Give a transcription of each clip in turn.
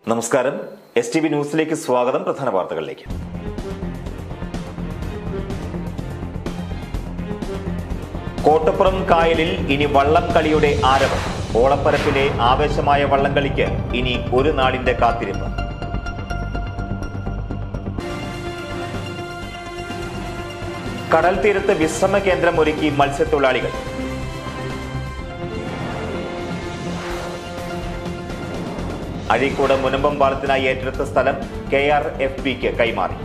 നമസ്കാരം S T V ന്യൂസിലേക്ക് സ്വാഗതം പ്രധാന വാർത്തകളിലേക്ക് കോട്ടപ്പുറം കായലിൽ ഇനി വള്ളം കളിയുടെ ആരവം ഓളപ്പരപ്പിലെ ആവേശമായ വള്ളംകളിക്ക് ഇനി ഒരു നാളിന്റെ കാത്തിരിപ്പ് കടൽ തീരത്ത് വിശ്രമ കേന്ദ്രം ഒരുക്കി മത്സ്യത്തൊഴിലാളികൾ അഴീക്കോട് മുനമ്പം പാലത്തിനായി ഏറ്റെടുത്ത സ്ഥലം കെ ആർ എഫ് പിക്ക് കൈമാറി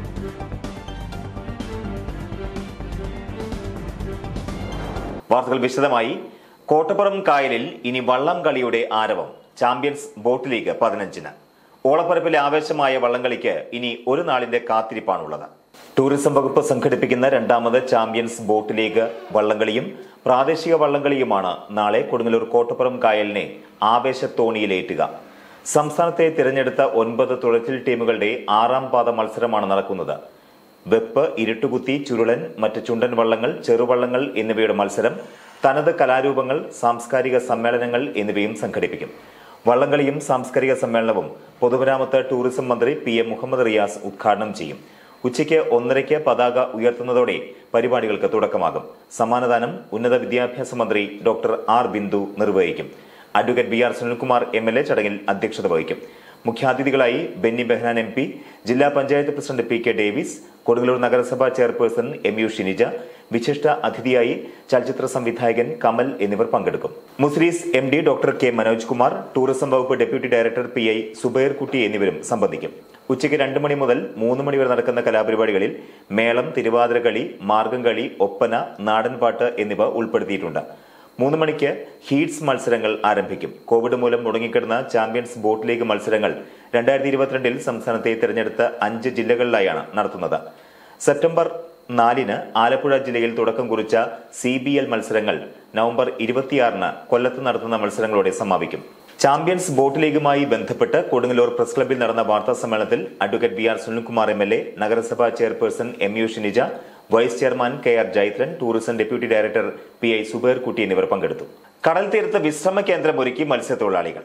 വാർത്തകൾ വിശദമായി കോട്ടപ്പുറം കായലിൽ ഇനി വള്ളം കളിയുടെ ആരവം ചാമ്പ്യൻസ് ബോട്ട് ലീഗ് പതിനഞ്ചിന് ഓളപ്പരപ്പിലെ ആവേശമായ വള്ളംകളിക്ക് ഇനി ഒരു നാളിന്റെ കാത്തിരിപ്പാണുള്ളത് ടൂറിസം വകുപ്പ് സംഘടിപ്പിക്കുന്ന രണ്ടാമത് ചാമ്പ്യൻസ് ബോട്ട് ലീഗ് വള്ളംകളിയും പ്രാദേശിക വള്ളംകളിയുമാണ് നാളെ കൊടുങ്ങല്ലൂർ കോട്ടപ്പുറം കായലിനെ ആവേശത്തോണിയിലേറ്റുക സംസ്ഥാനത്തെ തിരഞ്ഞെടുത്ത ഒൻപത് തുഴച്ചിൽ ടീമുകളുടെ ആറാം പാദ മത്സരമാണ് നടക്കുന്നത് വെപ്പ് ഇരുട്ടുകുത്തി ചുരുളൻ മറ്റ് ചുണ്ടൻ വള്ളങ്ങൾ ചെറുവള്ളങ്ങൾ എന്നിവയുടെ മത്സരം തനത് കലാരൂപങ്ങൾ സാംസ്കാരിക സമ്മേളനങ്ങൾ എന്നിവയും സംഘടിപ്പിക്കും വള്ളംകളിയും സാംസ്കാരിക സമ്മേളനവും പൊതുമരാമത്ത് ടൂറിസം മന്ത്രി പി എം മുഹമ്മദ് റിയാസ് ഉദ്ഘാടനം ചെയ്യും ഉച്ചയ്ക്ക് ഒന്നരയ്ക്ക് പതാക ഉയർത്തുന്നതോടെ പരിപാടികൾക്ക് തുടക്കമാകും സമ്മാനദാനം ഉന്നത വിദ്യാഭ്യാസ മന്ത്രി ഡോക്ടർ ആർ ബിന്ദു നിർവഹിക്കും advocate B R Sunilkumar M L A ചടങ്ങിൽ അധ്യക്ഷത വഹിക്കും മുഖ്യാതിഥികളായി ബെന്നി ബെഹ്നാൻ എം പി ജില്ലാ panchayat president P K Davis Kodungallur നഗരസഭാ ചെയർപേഴ്സൺ എം യു ഷിനിജ വിശിഷ്ട അതിഥിയായി ചലച്ചിത്ര സംവിധായകൻ കമൽ എന്നിവർ പങ്കെടുക്കും Muziris M D doctor K Manoj Kumar tourism വകുപ്പ് deputy director P I Subair Kutty എന്നിവരും സംബന്ധിക്കും ഉച്ചയ്ക്ക് രണ്ട് മണി മുതൽ മൂന്ന് മണി വരെ നടക്കുന്ന കലാപരിപാടികളിൽ മേളം തിരുവാതിരകളി മാർഗംകളി ഒപ്പന നാടൻപാട്ട് എന്നിവ ഉൾപ്പെടുത്തിയിട്ടുണ്ട് മൂന്ന് മണിക്ക് ഹീറ്റ്സ് മത്സരങ്ങൾ ആരംഭിക്കും കോവിഡ് മൂലം മുടങ്ങിക്കിടന്ന ചാമ്പ്യൻസ് ബോട്ട് ലീഗ് മത്സരങ്ങൾ രണ്ടായിരത്തി ഇരുപത്തിരണ്ടിൽ സംസ്ഥാനത്തെ തിരഞ്ഞെടുത്ത അഞ്ച് ജില്ലകളിലായാണ് നടത്തുന്നത് സെപ്റ്റംബർ നാലിന് ആലപ്പുഴ ജില്ലയിൽ തുടക്കം കുറിച്ച സി ബി എൽ മത്സരങ്ങൾ നവംബർ ഇരുപത്തിയാറിന് കൊല്ലത്ത് നടത്തുന്ന മത്സരങ്ങളോടെ സമാപിക്കും ചാമ്പ്യൻസ് ബോട്ട് ലീഗുമായി ബന്ധപ്പെട്ട് കൊടുങ്ങല്ലൂർ പ്രസ് ക്ലബ്ബിൽ നടന്ന വാർത്താ സമ്മേളനത്തിൽ advocate B R Sunilkumar M L A നഗരസഭാ chairperson M U Shinija vice chairman K R Jaithran tourism deputy director P I Subair Kutty എന്നിവർ പങ്കെടുത്തു കടൽ തീരത്ത് വിശ്രമ കേന്ദ്രം ഒരുക്കി മത്സ്യത്തൊഴിലാളികൾ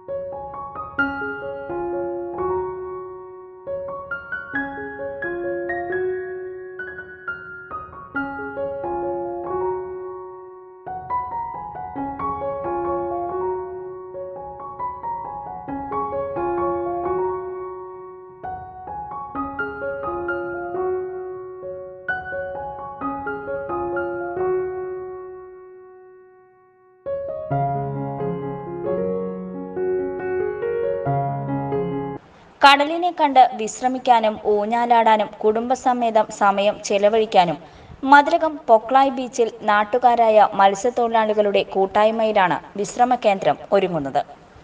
കടലിനെ കണ്ട് വിശ്രമിക്കാനും ഊഞ്ഞാലാടാനും കുടുംബസമേതം സമയം ചെലവഴിക്കാനും മതിലകം പൊക്ലായ് ബീച്ചിൽ നാട്ടുകാരായ മത്സ്യത്തൊഴിലാളികളുടെ കൂട്ടായ്മയിലാണ് വിശ്രമ കേന്ദ്രം ഒരുങ്ങുന്നത്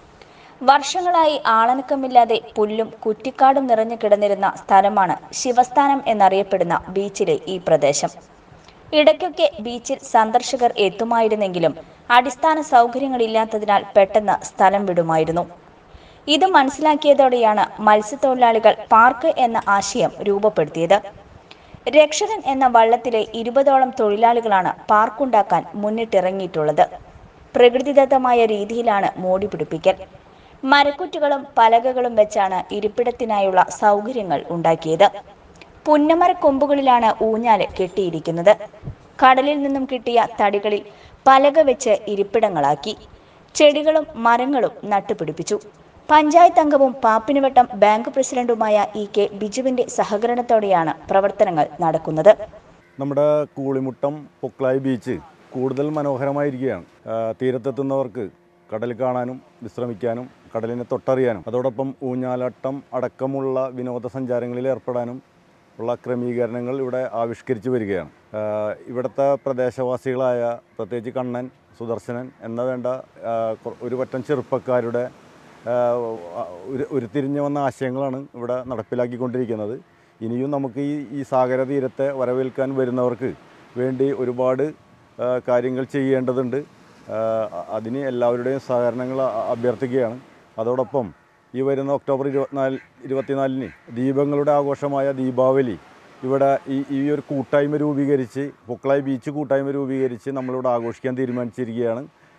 വർഷങ്ങളായി ആളനക്കമില്ലാതെ പുല്ലും കുറ്റിക്കാടും നിറഞ്ഞു കിടന്നിരുന്ന സ്ഥലമാണ് ശിവസ്ഥാനം എന്നറിയപ്പെടുന്ന ബീച്ചിലെ ഈ പ്രദേശം ഇടയ്ക്കൊക്കെ ബീച്ചിൽ സന്ദർശകർ എത്തുമായിരുന്നെങ്കിലും അടിസ്ഥാന സൗകര്യങ്ങളില്ലാത്തതിനാൽ പെട്ടെന്ന് സ്ഥലം വിടുമായിരുന്നു ഇത് മനസ്സിലാക്കിയതോടെയാണ് മത്സ്യത്തൊഴിലാളികൾ പാർക്ക് എന്ന ആശയം രൂപപ്പെടുത്തിയത് രക്ഷകൻ എന്ന വള്ളത്തിലെ ഇരുപതോളം തൊഴിലാളികളാണ് പാർക്കുണ്ടാക്കാൻ മുന്നിട്ടിറങ്ങിയിട്ടുള്ളത് പ്രകൃതിദത്തമായ രീതിയിലാണ് മോടി പിടിപ്പിക്കൽ മരക്കുറ്റുകളും പലകകളും വെച്ചാണ് ഇരിപ്പിടത്തിനായുള്ള സൗകര്യങ്ങൾ ഉണ്ടാക്കിയത് പുന്നമര കൊമ്പുകളിലാണ് ഊഞ്ഞാല് കെട്ടിയിരിക്കുന്നത് കടലിൽ നിന്നും കിട്ടിയ തടികളിൽ പലക വെച്ച് ഇരിപ്പിടങ്ങളാക്കി ചെടികളും മരങ്ങളും നട്ടുപിടിപ്പിച്ചു പഞ്ചായത്ത് അംഗവും പാപ്പിനുവട്ടം ബാങ്ക് പ്രസിഡന്റുമായ ഇ കെ ബിജുവിന്റെ സഹകരണത്തോടെയാണ് പ്രവർത്തനങ്ങൾ നടക്കുന്നത് നമ്മുടെ കൂളിമുട്ടം പൊക്ലായി ബീച്ച് കൂടുതൽ മനോഹരമായിരിക്കുകയാണ് ആ, തീരത്തെത്തുന്നവർക്ക് കടൽ കാണാനും വിശ്രമിക്കാനും കടലിനെ തൊട്ടറിയാനും അതോടൊപ്പം ഊഞ്ഞാലാട്ടം അടക്കമുള്ള വിനോദസഞ്ചാരങ്ങളിൽ ഏർപ്പെടാനും ഉള്ള ക്രമീകരണങ്ങൾ ഇവിടെ ആവിഷ്കരിച്ചു വരികയാണ് ആ, ഇവിടുത്തെ പ്രദേശവാസികളായ പ്രത്യേകിച്ച് കണ്ണൻ സുദർശനൻ എന്ന വേണ്ട ആ, കൊ- ഒരു പറ്റം ചെറുപ്പക്കാരുടെ ആ, ഒരു ഉരുത്തിരിഞ്ഞു വന്ന ആശയങ്ങളാണ് ഇവിടെ നടപ്പിലാക്കിക്കൊണ്ടിരിക്കുന്നത് ഇനിയും നമുക്ക് ഈ ഈ സാഗര തീരത്തെ വരവേൽക്കാൻ വരുന്നവർക്ക് വേണ്ടി ഒരുപാട് ആ, കാര്യങ്ങൾ ചെയ്യേണ്ടതുണ്ട് ആ, അതിന് എല്ലാവരുടെയും സഹകരണങ്ങൾ അ- അഭ്യർത്ഥിക്കുകയാണ് അതോടൊപ്പം ഈ വരുന്ന ഒക്ടോബർ ഇരുപത്തിനാല് ഇരുപത്തിനാലിന് ദീപങ്ങളുടെ ആഘോഷമായ ദീപാവലി ഇവിടെ ഈ ഈ ഒരു കൂട്ടായ്മ രൂപീകരിച്ച് പൊക്കളായി ബീച്ച് കൂട്ടായ്മ രൂപീകരിച്ച് നമ്മളിവിടെ ആഘോഷിക്കാൻ തീരുമാനിച്ചിരിക്കുകയാണ്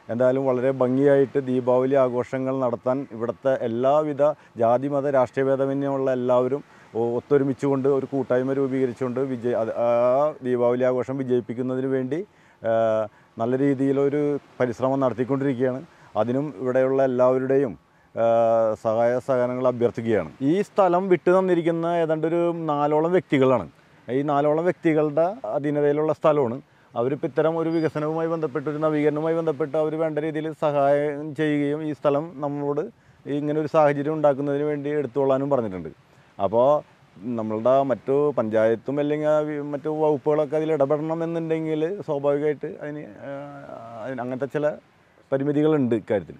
എന്തായാലും വളരെ ഭംഗിയായിട്ട് ദീപാവലി ആഘോഷങ്ങൾ നടത്താൻ ഇവിടുത്തെ എല്ലാവിധ ജാതി മത രാഷ്ട്രീയ ഭേദമന്യമുള്ള എല്ലാവരും ഒ- ഒത്തൊരുമിച്ചുകൊണ്ട് ഒരു കൂട്ടായ്മ രൂപീകരിച്ചുകൊണ്ട് വിജയ അത് ആ ദീപാവലി ആഘോഷം വിജയിപ്പിക്കുന്നതിന് വേണ്ടി ആ, നല്ല രീതിയിലൊരു പരിശ്രമം നടത്തിക്കൊണ്ടിരിക്കുകയാണ് അതിനും ഇവിടെയുള്ള എല്ലാവരുടെയും ആ, സഹായ സഹകരണങ്ങൾ അഭ്യർത്ഥിക്കുകയാണ് ഈ സ്ഥലം വിട്ടു തന്നിരിക്കുന്ന ഏതാണ്ട് ഒരു നാലോളം വ്യക്തികളാണ് ഈ നാലോളം വ്യക്തികളുടെ അധീനതയിലുള്ള സ്ഥലമാണ് അവരിപ്പോൾ ഇത്തരം ഒരു വികസനവുമായി ബന്ധപ്പെട്ട് ഒരു നവീകരണവുമായി ബന്ധപ്പെട്ട് അവർ വേണ്ട രീതിയിൽ സഹായം ചെയ്യുകയും ഈ സ്ഥലം നമ്മളോട് ഇങ്ങനെ ഒരു സാഹചര്യം ഉണ്ടാക്കുന്നതിന് വേണ്ടി എടുത്തുകൊള്ളാനും പറഞ്ഞിട്ടുണ്ട് അപ്പോൾ നമ്മളുടെ മറ്റു പഞ്ചായത്തും അല്ലെങ്കിൽ ആ വി- മറ്റു വകുപ്പുകളൊക്കെ അതിൽ ഇടപെടണം എന്നുണ്ടെങ്കിൽ സ്വാഭാവികമായിട്ട് അതിന് ആ, അതിന് അങ്ങനത്തെ ചില പരിമിതികളുണ്ട് ഇക്കാര്യത്തിൽ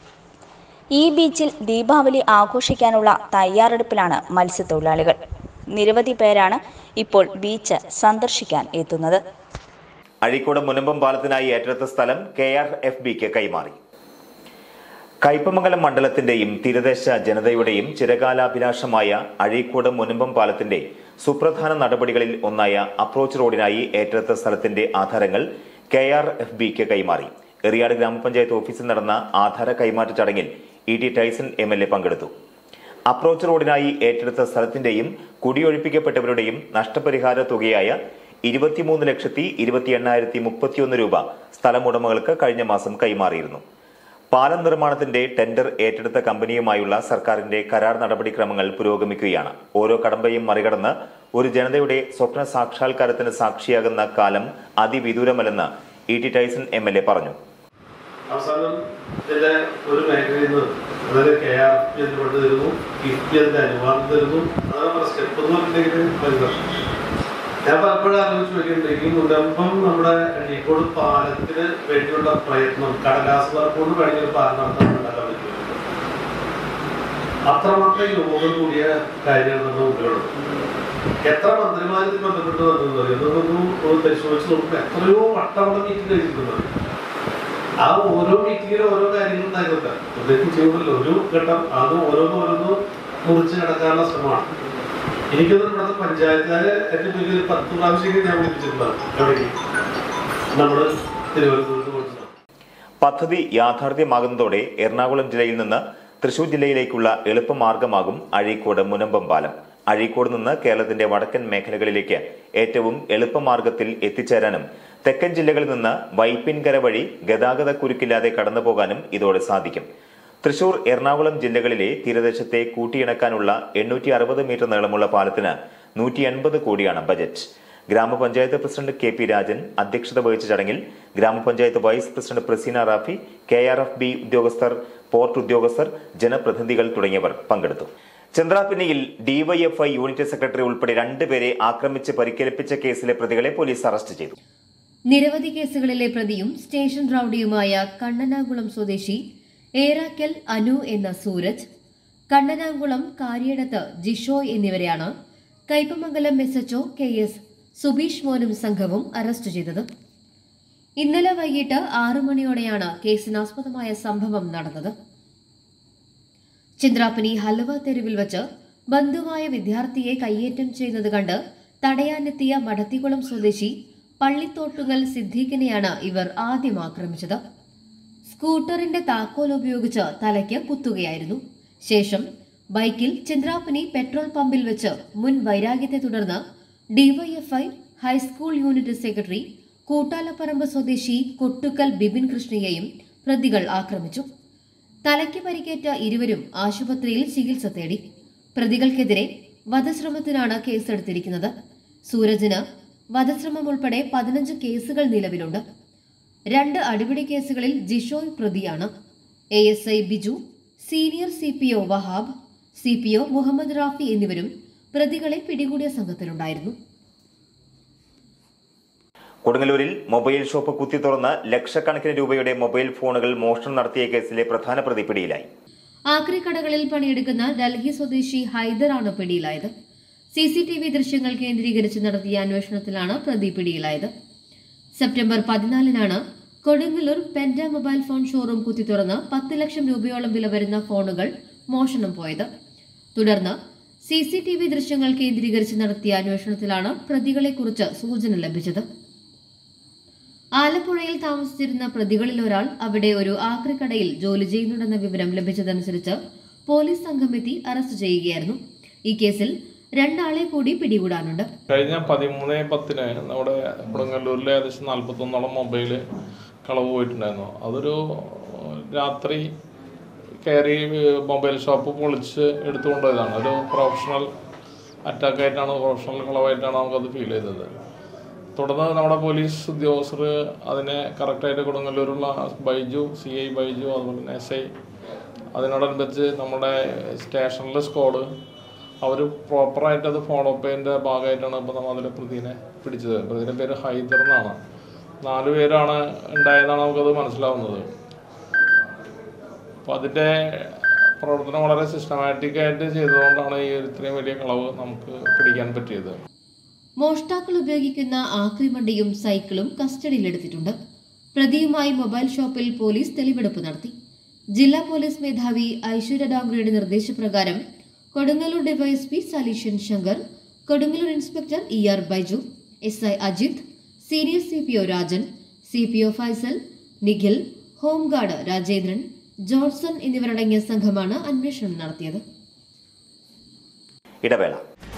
ഈ ബീച്ചിൽ ദീപാവലി ആഘോഷിക്കാനുള്ള തയ്യാറെടുപ്പിലാണ് മത്സ്യത്തൊഴിലാളികൾ നിരവധി പേരാണ് ഇപ്പോൾ ബീച്ച് സന്ദർശിക്കാൻ എത്തുന്നത് അഴീക്കോട് മുനമ്പം പാലത്തിനായി ഏറ്റെടുത്ത സ്ഥലം കെ ആർ എഫ് ബിക്ക് കൈമാറി കയ്പമംഗലം മണ്ഡലത്തിന്റെയും തീരദേശ ജനതയുടെയും ചിരകാലാഭിലാഷമായ അഴീക്കോട് മുനമ്പം പാലത്തിന്റെ സുപ്രധാന നടപടികളിൽ ഒന്നായ അപ്രോച്ച് റോഡിനായി ഏറ്റെടുത്ത സ്ഥലത്തിന്റെ ആധാരങ്ങൾ കെ ആർ എഫ് ബിക്ക് കൈമാറി എറിയാട് ഗ്രാമപഞ്ചായത്ത് ഓഫീസിൽ നടന്ന ആധാര കൈമാറ്റ ചടങ്ങിൽ E T Tyson M L A പങ്കെടുത്തു അപ്രോച്ച് റോഡിനായി ഏറ്റെടുത്ത സ്ഥലത്തിന്റെയും കുടിയൊഴിപ്പിക്കപ്പെട്ടവരുടെയും നഷ്ടപരിഹാര തുകയായ ഇരുപത്തിമൂന്ന് ലക്ഷത്തി ഇരുപത്തി എണ്ണായിരത്തി മുപ്പത്തിയൊന്ന് രൂപ സ്ഥലമുടമകൾക്ക് കഴിഞ്ഞ മാസം കൈമാറിയിരുന്നു പാലം നിർമ്മാണത്തിന്റെ ടെൻഡർ ഏറ്റെടുത്ത കമ്പനിയുമായുള്ള സർക്കാരിന്റെ കരാർ നടപടിക്രമങ്ങൾ പുരോഗമിക്കുകയാണ് ഓരോ കടമ്പയും മറികടന്ന് ഒരു ജനതയുടെ സ്വപ്ന സാക്ഷാത്കാരത്തിന് സാക്ഷിയാകുന്ന കാലം അതിവിദൂരമല്ലെന്ന് E T Tyson M L A പറഞ്ഞു അവസാനം ഇതിന്റെ ഒരു മേഖലയിൽ നിന്ന് അതായത് കെ ആർ പി എന്ന് കൊണ്ട് തരുന്നു കിഫ്ബി അതിന്റെ അനുവാദം തരുന്നു അതാണ് നമ്മുടെ സ്റ്റെപ്പ് എന്ന് പറഞ്ഞിട്ടുണ്ടെങ്കിൽ പരിവർഷം ഞാൻ പലപ്പോഴും ആലോചിച്ച് നോക്കിയിട്ടുണ്ട് ഈ മുനമ്പം നമ്മുടെ അഴീക്കോട് പാലത്തിന് വേണ്ടിയുള്ള പ്രയത്നം കടലാസ് വർക്കൊണ്ട് കഴിഞ്ഞൊരു പാലം നടത്താൻ ഉണ്ടാക്കാൻ പറ്റും അത്രമാത്രം യോഗം കൂടിയ കാര്യങ്ങൾ നമ്മുടെ മുമ്പിലുണ്ട് എത്ര മന്ത്രിമാർ ഇത് ബന്ധപ്പെട്ട് വന്നത് ഇതൊന്നും പരിശോധിച്ച് നോക്കുമ്പോൾ എത്രയോ വട്ടം അവിടെ മീറ്റിംഗ് കഴിച്ചിട്ടുണ്ട് ആ ഓരോ മീറ്റിങ്ങിലും ഓരോ കാര്യങ്ങൾ ഉണ്ടായിരുന്നില്ല പ്രത്യേകിച്ച് ചെയ്യുമല്ലോ ഒരു ഘട്ടം അത് ഓരോന്ന് ഓരോന്ന് മുറിച്ച് കിടക്കാനുള്ള ശ്രമമാണ് എനിക്കൊന്നും ഇവിടുത്തെ പഞ്ചായത്തുകാര് ഏറ്റവും വലിയൊരു പത്ത് പ്രാവശ്യം ഞാൻ വിളിപ്പിച്ചിട്ടുണ്ടാവും എവിടേക്ക് നമ്മുടെ തിരുവനന്തപുരത്ത് കൊടുത്തിട്ടുണ്ട് പദ്ധതി യാഥാർത്ഥ്യമാകുന്നതോടെ എറണാകുളം ജില്ലയിൽ നിന്ന് തൃശൂർ ജില്ലയിലേക്കുള്ള എളുപ്പമാർഗമാകും അഴീക്കോട് മുനമ്പം പാലം അഴീക്കോട് നിന്ന് കേരളത്തിന്റെ വടക്കൻ മേഖലകളിലേക്ക് ഏറ്റവും എളുപ്പമാർഗത്തിൽ എത്തിച്ചേരാനും തെക്കൻ ജില്ലകളിൽ നിന്ന് വൈപ്പിൻകര വഴി ഗതാഗത കുരുക്കില്ലാതെ കടന്നുപോകാനും ഇതോടെ സാധിക്കും തൃശൂർ എറണാകുളം ജില്ലകളിലെ തീരദേശത്തെ കൂട്ടിയിണക്കാനുള്ള എണ്ണൂറ്റി അറുപത് മീറ്റർ നീളമുള്ള പാലത്തിന് നൂറ്റി എൺപത് കോടിയാണ് ബജറ്റ് ഗ്രാമപഞ്ചായത്ത് പ്രസിഡന്റ് കെ പി രാജൻ അധ്യക്ഷത വഹിച്ച ചടങ്ങിൽ ഗ്രാമപഞ്ചായത്ത് vice president Praseena Rafi K R F B ഉദ്യോഗസ്ഥർ പോർട്ട് ഉദ്യോഗസ്ഥർ ജനപ്രതിനിധികൾ തുടങ്ങിയവർ പങ്കെടുത്തു ചന്ദ്രാപിന്നിയിൽ ഡിവൈഎഫ്ഐ യൂണിറ്റ് സെക്രട്ടറി ഉൾപ്പെടെ രണ്ടുപേരെ ആക്രമിച്ച് പരിക്കേൽപ്പിച്ച കേസിലെ പ്രതികളെ പോലീസ് അറസ്റ്റ് ചെയ്തു നിരവധി കേസുകളിലെ പ്രതിയും സ്റ്റേഷൻ റൌഡിയുമായ കണ്ണനാകുളം സ്വദേശി ഏറാക്കൽ അനു എന്ന സൂരജ് കണ്ണനാകുളം കാര്യടത്ത് ജിഷോയ് എന്നിവരെയാണ് Kaipamangalam S H O K S Subeesh മോനും സംഘവും അറസ്റ്റ് ചെയ്തത് ഇന്നലെ വൈകിട്ട് ആറു മണിയോടെയാണ് കേസിനാസ്പദമായ സംഭവം നടന്നത് ചിന്ത്രാപ്പനി ഹൽവ തെരുവിൽ വച്ച് ബന്ധുവായ വിദ്യാർത്ഥിയെ കയ്യേറ്റം ചെയ്യുന്നത് കണ്ട് തടയാനെത്തിയ മടത്തിക്കുളം സ്വദേശി പള്ളിത്തോട്ടുങ്ങൽ സിദ്ദീഖിനെയാണ് ഇവർ ആദ്യം ആക്രമിച്ചത് സ്കൂട്ടറിന്റെ താക്കോൽ ഉപയോഗിച്ച് തലയ്ക്ക് കുത്തുകയായിരുന്നു ശേഷം ബൈക്കിൽ ചന്ദ്രാപ്പനി പെട്രോൾ പമ്പിൽ വെച്ച് മുൻ വൈരാഗ്യത്തെ തുടർന്ന് DYFI high school unit secretary Koottalaparambu സ്വദേശി കൊട്ടുക്കൽ ബിപിൻ കൃഷ്ണയെയും പ്രതികൾ ആക്രമിച്ചു തലയ്ക്ക് പരിക്കേറ്റ ഇരുവരും ആശുപത്രിയിൽ ചികിത്സ തേടി പ്രതികൾക്കെതിരെ വധശ്രമത്തിനാണ് കേസെടുത്തിരിക്കുന്നത് സൂരജിന് വധശ്രമം ഉൾപ്പെടെ പതിനഞ്ച് കേസുകൾ നിലവിലുണ്ട് രണ്ട് അടിപിടി കേസുകളിൽ ജിഷോയ് പ്രതിയാണ് A S I Biju senior C P O Wahab C P O Muhammad Rafi എന്നിവരും പ്രതികളെ പിടികൂടിയ സംഘത്തിലുണ്ടായിരുന്നു കൊടുങ്ങല്ലൂരിൽ മൊബൈൽ ഷോപ്പ് കുത്തി തുറന്ന് ലക്ഷക്കണക്കിന് രൂപയുടെ മൊബൈൽ ഫോണുകൾ മോഷണം നടത്തിയ കേസിലെ പ്രധാന പ്രതി പിടിയിലായി ആക്രി കടകളിൽ പണിയെടുക്കുന്ന ഡൽഹി സ്വദേശി ഹൈദറാണ് പിടിയിലായത് സി സി ടി വി ദൃശ്യങ്ങൾ കേന്ദ്രീകരിച്ച് നടത്തിയ അന്വേഷണത്തിലാണ് പ്രതി പിടിയിലായത് സെപ്റ്റംബർ പതിനാലിനാണ് കൊടുങ്ങല്ലൂർ പെൻഡ മൊബൈൽ ഫോൺ ഷോറൂം കുത്തി തുറന്ന് പത്ത് ലക്ഷം രൂപയോളം വില വരുന്ന ഫോണുകൾ മോഷണം പോയത് തുടർന്ന് സി സി ടി വി ദൃശ്യങ്ങൾ കേന്ദ്രീകരിച്ച് നടത്തിയ അന്വേഷണത്തിലാണ് പ്രതികളെക്കുറിച്ച് സൂചന ലഭിച്ചത് ആലപ്പുഴയിൽ താമസിച്ചിരുന്ന പ്രതികളിൽ ഒരാൾ അവിടെ ഒരു ആക്രിക്കടയിൽ ജോലി ചെയ്യുന്നുണ്ടെന്ന വിവരം ലഭിച്ചതനുസരിച്ച് പോലീസ് സംഘം എത്തി അറസ്റ്റ് ചെയ്യുകയായിരുന്നു ഈ കേസിൽ രണ്ടാളെ കൂടി പിടികൂടാനുണ്ട് കഴിഞ്ഞ പതിമൂന്ന് പത്തിന് നമ്മുടെ കൊടുങ്ങല്ലൂരിലെ ഏകദേശം നാൽപ്പത്തൊന്നോളം മൊബൈൽ കളവ് പോയിട്ടുണ്ടായിരുന്നു അതൊരു രാത്രി കയറി മൊബൈൽ ഷോപ്പ് പൊളിച്ച് എടുത്തുകൊണ്ടുപോയതാണ് ഒരു പ്രൊഫഷണൽ അറ്റാക്കായിട്ടാണ് പ്രൊഫഷണൽ കളവായിട്ടാണ് നമുക്കത് ഫീൽ ചെയ്തത് തുടർന്ന് നമ്മുടെ പോലീസ് ഉദ്യോഗസ്ഥർ അതിനെ കറക്റ്റായിട്ട് കൊടുങ്ങല്ലൂരുള്ള ബൈജു സി ഐ ബൈജു അതുപോലെ തന്നെ എസ് ഐ അതിനോടനുബന്ധിച്ച് നമ്മുടെ സ്റ്റേഷനിലെ സ്ക്വാഡ് അവർ പ്രോപ്പറായിട്ട് അത് ഫോളോ അപ്പ് ചെയ്യുന്നതിൻ്റെ ഭാഗമായിട്ടാണ് ഇപ്പോൾ നമ്മൾ അതിലെ പ്രതിനെ പിടിച്ചത് പ്രതിൻ്റെ പേര് ഹൈദർ എന്നാണ് നാല് പേരാണ് ഉണ്ടായതാണ് നമുക്കത് മനസ്സിലാവുന്നത് അപ്പോൾ അതിൻ്റെ പ്രവർത്തനം വളരെ സിസ്റ്റമാറ്റിക് ആയിട്ട് ചെയ്തതുകൊണ്ടാണ് ഈ ഒരു ഇത്രയും വലിയ കളവ് നമുക്ക് പിടിക്കാൻ പറ്റിയത് മോഷ്ടാക്കൾ ഉപയോഗിക്കുന്ന ആക്രിവണ്ടിയും സൈക്കിളും കസ്റ്റഡിയിലെടുത്തിട്ടുണ്ട് പ്രതിയുമായി മൊബൈൽ ഷോപ്പിൽ പോലീസ് തെളിവെടുപ്പ് നടത്തി ജില്ലാ പോലീസ് മേധാവി ഐശ്വര്യ ഡാംഗ്രയുടെ നിർദ്ദേശപ്രകാരം Kodungallur DYSP Saleeshan Shankar Kodungallur inspector E R Baiju S I Ajith senior C P O Rajan C P O Faisal Nikhil home guard Rajendran Johnson എന്നിവരടങ്ങിയ സംഘമാണ് അന്വേഷണം നടത്തിയത് ഇടവേള